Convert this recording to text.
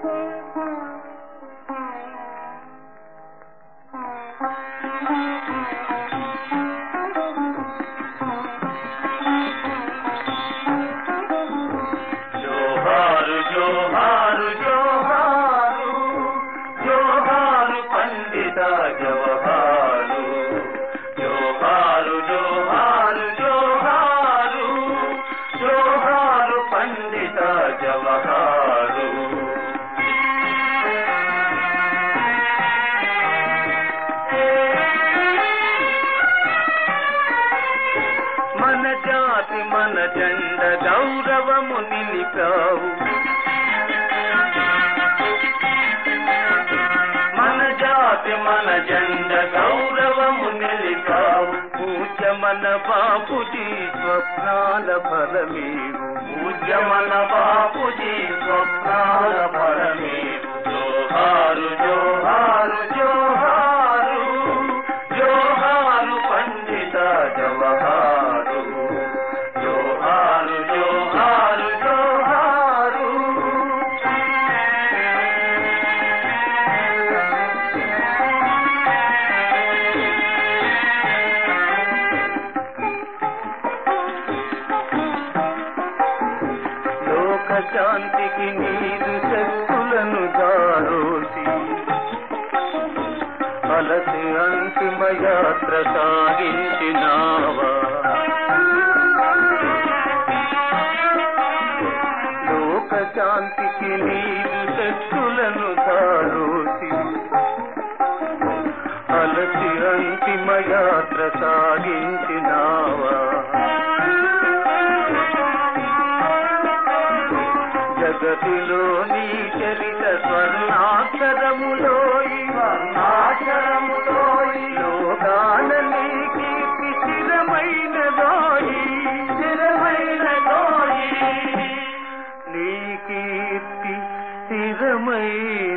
జోహారు జోహారు జోహారు జోహారు పండిత జవహారు జోహారు జోహారు జోహారు జోహారు పండిత జవహారు మన జాతి మన జెండ గౌరవము నిలిపావు మన జాతి మన జెండ గౌరవము నిలిపావు పూజ్య మన బాపుజీ స్వప్నాల ఫలమేవు పూజ్య మన బాపుజీ స్వప్నాల ఫలమేవు జోహారు జోహారు జోహారు జోహారు పండిత జవహారు జోహారు జోహారు జోహారు లోక శాంతికి నీరు శక్తులను దారోసి అలసి అంతిమ యాత్ర సాగించినావా లోక శాంతికి నీరు శక్తులను దారోసి అలసి అంతిమ యాత్ర సాగించినావా జగతిలో నీ చరిత స్వర్ణాక్షరములో స్వర్ణాక్షరములో లోకాల నీ కీర్తి స్థిరమైన దోయి స్థిరమైన దోయి నీ కీర్తి స్థిరమైన